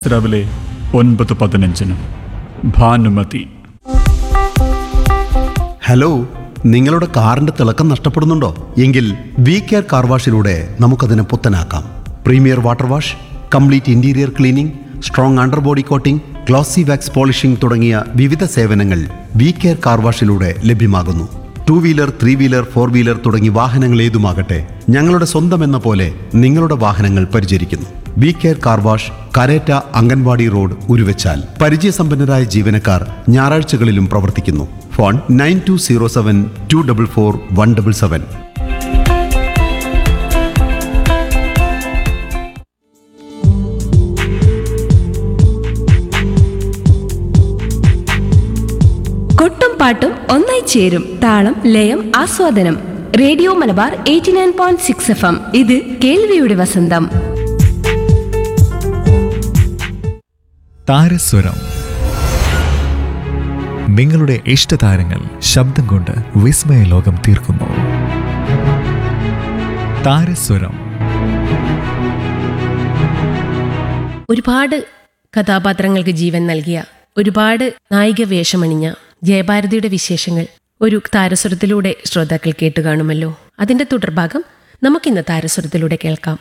രാവിലെ ഒൻപത് പതിനഞ്ചിന് ഭാനുമതി ഹലോ നിങ്ങളുടെ കാറിന്റെ തിളക്കം നഷ്ടപ്പെടുന്നുണ്ടോ എങ്കിൽ വി കെയർ കാർ വാഷിലൂടെ നമുക്കതിനെ പുത്തനാക്കാം premier water wash complete interior cleaning strong under body coating glossy wax polishing തുടങ്ങിയ വിവിധ സേവനങ്ങൾ വി കെയർ കാർ വാഷിലൂടെ ലഭ്യമാകുന്നു two wheeler three wheeler four wheeler തുടങ്ങി വാഹനങ്ങൾ ഏതുമാകട്ടെ ഞങ്ങളുടെ സ്വന്തം എന്ന പോലെ നിങ്ങളുടെ വാഹനങ്ങൾ പരിചരിക്കുന്നു V care car wash Kareta anganwadi road Uruvachal പരിചയസമ്പന്നരായ ജീവനക്കാർ ഞായറാഴ്ചകളിലും പ്രവർത്തിക്കുന്നു phone nine two zero seven two double four one double seven കൊട്ടും പാട്ടും ഒന്നായി ചേരും താളം ലയം ആസ്വാദനം radio Malabar eighty nine point six F M ഇത് കേൾവിയുടെ വസന്തം താരസ്വരം നിങ്ങളുടെ ഇഷ്ടതാരങ്ങൾ ശബ്ദം കൊണ്ട് വിസ്മയ ലോകം തീർക്കുന്നു താരസ്വരം ഒരുപാട് കഥാപാത്രങ്ങൾക്ക് ജീവൻ നൽകിയ ഒരുപാട് നായിക വേഷമണിഞ്ഞ ജയഭാരതിയുടെ വിശേഷങ്ങൾ ഒരു താരസ്വരത്തിലൂടെ ശ്രോതാക്കൾ കേട്ടു കാണുമല്ലോ അതിന്റെ തുടർഭാഗം നമുക്കിന്ന് താരസ്വരത്തിലൂടെ കേൾക്കാം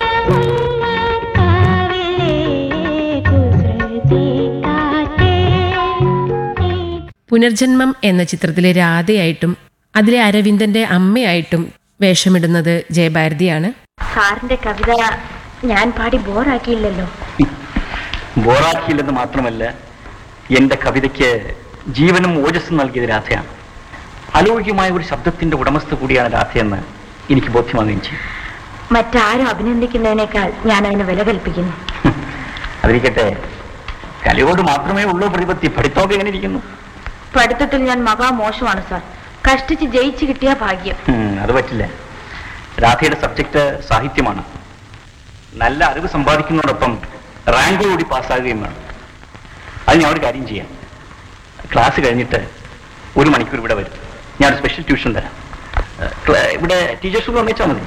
പുനർജന്മം എന്ന ചിത്രത്തിലെ രാധയായിട്ടും അതിലെ അരവിന്ദന്റെ അമ്മയായിട്ടും വേഷമിടുന്നത് ജയഭാരതിയാണ് സാറിന്റെ കവിത ഞാൻ പാടി ബോറാക്കിയില്ലല്ലോ ബോറാക്കിയില്ലെന്ന് മാത്രമല്ല എന്റെ കവിതയ്ക്ക് ജീവനും ഓജസ്സും നൽകിയത് രാധയാണ് അലൗകികമായ ഒരു ശബ്ദത്തിന്റെ ഉടമസ്ഥ കൂടിയാണ് രാധയെന്ന് എനിക്ക് ബോധ്യമാകുകയും ചെയ്യും മറ്റാരും അഭിനന്ദിക്കുന്നതിനേക്കാൾ ഞാൻ അതിന് വില കൽപ്പിക്കുന്നു അതിരിക്കട്ടെ കലയോട് മാത്രമേ ഉള്ളൂ പ്രതിപത്തി പഠിത്തമൊക്കെ എങ്ങനെ ഇരിക്കുന്നു പഠിത്തത്തിൽ ഞാൻ മഹാമോശമാണ് സാർ കഷ്ടിച്ച് ജയിച്ചു കിട്ടിയ ഭാഗ്യം ഉം, അത് പറ്റില്ല രാധയുടെ സബ്ജക്റ്റ് സാഹിത്യമാണ് നല്ല അറിവ് സമ്പാദിക്കുന്നതോടൊപ്പം റാങ്ക് കൂടി പാസ്സാകുകയും വേണം അത് ഞാൻ ഒരു കാര്യം ചെയ്യാം ക്ലാസ് കഴിഞ്ഞിട്ട് ഒരു മണിക്കൂർ ഇവിടെ വരും ഞാൻ ഒരു സ്പെഷ്യൽ ട്യൂഷൻ തരാം ഏഹ്, ക്ല- ഇവിടെ ടീച്ചേഴ്സ് വന്നേച്ചാൽ മതി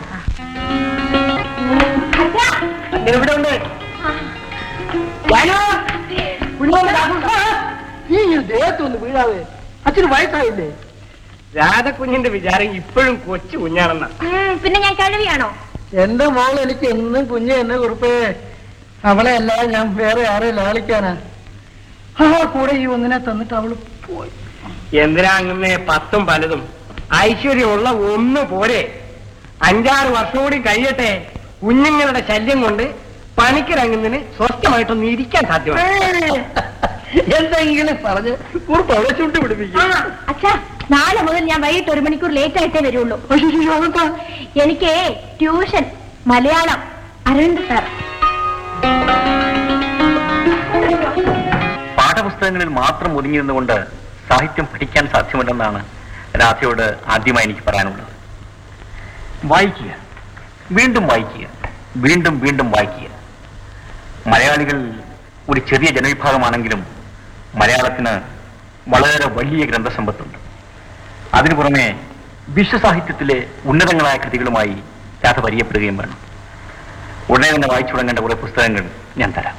അങ്ങനെ ഇവിടെ ഉണ്ട് ഈ ദേഹത്തൊന്ന് വീഴാതെ അച്ഛന് വയസ്സായില്ലേ രാധക്കുഞ്ഞിന്റെ വിചാരം ഇപ്പോഴും കൊച്ചു കുഞ്ഞാണെന്ന പിന്നെ ഞാൻ കഴിവിയാണോ എന്റെ മോൾ എനിക്ക് എന്നും കുഞ്ഞ് എന്നെ കുറിപ്പേ അവളെ അല്ലാതെ ഞാൻ വേറെ ആരെ ലാളിക്കാനാ ആ കൂടെ ഈ ഒന്നിനെ തന്നിട്ട് അവള് പോയി എന്തിനാ അങ്ങനെ പത്തും പലതും ഐശ്വര്യമുള്ള ഒന്ന് പോരെ അഞ്ചാറ് വർഷം കൂടി കഴിയട്ടെ കുഞ്ഞുങ്ങളുടെ ശല്യം കൊണ്ട് പണിക്കിറങ്ങുന്നതിന് സ്വസ്ഥമായിട്ടൊന്ന് ഇരിക്കാൻ സാധ്യമാണ് എന്തെങ്കിലും പറഞ്ഞ് കുറിപ്പ് അവിടെ ചുണ്ടു പിടിപ്പിക്കും അച്ഛാ നാളെ മുതൽ ഞാൻ വൈകിട്ട് ഒരു മണിക്കൂർ ലേറ്റ് ആയിട്ടേ വരുള്ളൂ അയ്യോ, അതെന്താ? എനിക്ക് ട്യൂഷൻ മലയാളം അരവിന്ദ് സാർ പാഠപുസ്തകങ്ങളിൽ മാത്രം ഒതുങ്ങിയിരുന്നുകൊണ്ട് സാഹിത്യം പഠിക്കാൻ സാധ്യമല്ലെന്നാണ് രാധയോട് ആദ്യമായി എനിക്ക് പറയാനുള്ളത് വായിക്കുക വീണ്ടും വായിക്കുക വീണ്ടും വീണ്ടും വായിക്കുക മലയാളികൾ ഒരു ചെറിയ ജനവിഭാഗമാണെങ്കിലും മലയാളത്തിന് വളരെ വലിയ ഗ്രന്ഥസമ്പത്തുണ്ട് അതിനു പുറമെ വിശ്വസാഹിത്യത്തിലെ ഉന്നതങ്ങളായ കൃതികളുമായി രാധ പരിചയപ്പെടുകയും വേണം ഉടനെ തന്നെ വായിച്ചു തുടങ്ങേണ്ട കുറെ പുസ്തകങ്ങൾ ഞാൻ തരാം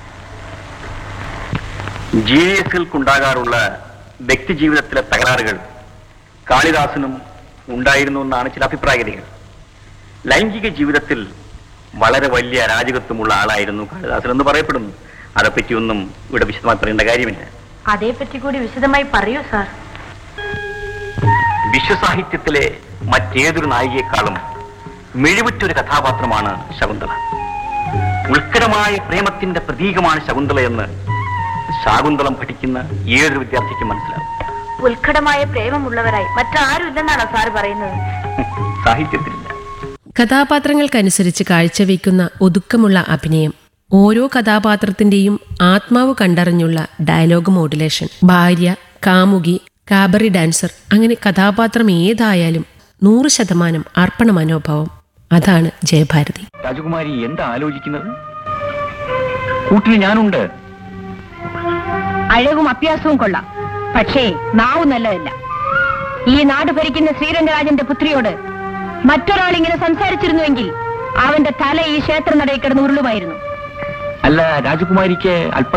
ജീനിയസുകൾക്കുണ്ടാകാറുള്ള വ്യക്തി ജീവിതത്തിലെ തകരാറുകൾ കാളിദാസനും ഉണ്ടായിരുന്നു എന്നാണ് ചില അഭിപ്രായഗതികൾ ലൈംഗിക ജീവിതത്തിൽ വളരെ വലിയ അരാജകത്വമുള്ള ആളായിരുന്നു കാളിദാസൻ എന്ന് പറയപ്പെടുന്നു അതേപ്പറ്റിയൊന്നും ഇവിടെ വിശദമായി പറയേണ്ട കാര്യമില്ല അതേപ്പറ്റി കൂടി വിശദമായി പറയൂ സാർ വിശ്വസാഹിത്യത്തിലെ മറ്റേതൊരു നായികയെക്കാളും മിഴിവുറ്റൊരു കഥാപാത്രമാണ് ശകുന്തള ഉത്കടമായ പ്രേമത്തിന്റെ പ്രതീകമാണ് ശകുന്തള എന്ന് ശാകുന്തളം പഠിക്കുന്ന ഏതൊരു വിദ്യാർത്ഥിക്കും മനസ്സിലാവും ഉത്കടമായ പ്രേമമുള്ളവരായി മറ്റാരും ഇല്ലെന്നാണോ സാർ പറയുന്നത് സാഹിത്യത്തിലില്ല കഥാപാത്രങ്ങൾക്കനുസരിച്ച് കാഴ്ചവെക്കുന്ന ഒതുക്കമുള്ള അഭിനയം ഓരോ കഥാപാത്രത്തിന്റെയും ആത്മാവ് കണ്ടറിഞ്ഞുള്ള ഡയലോഗ് മോഡുലേഷൻ ഭാര്യ കാമുകി കാബറി ഡാൻസർ അങ്ങനെ കഥാപാത്രം ഏതായാലും നൂറ് ശതമാനം അർപ്പണ മനോഭാവം അതാണ് ജയഭാരതി രാജകുമാരി എന്താ ആലോചിക്കുന്നത് കൂട്ടിൽ ഞാനുണ്ട് അഴകും അഭ്യാസവും കൊള്ളാം പക്ഷേ നാവ് നല്ലതല്ല ഈ നാട് ഭരിക്കുന്ന ശ്രീരംഗരാജന്റെ പുത്രിയോട് മറ്റൊരാൾ ഇങ്ങനെ സംസാരിച്ചിരുന്നുവെങ്കിൽ അവന്റെ തല ഈ ക്ഷേത്ര നടയിൽ കിടന്ന് ഉരുളുമായിരുന്നു അല്ല രാജകുമാരിക്ക് അല്പ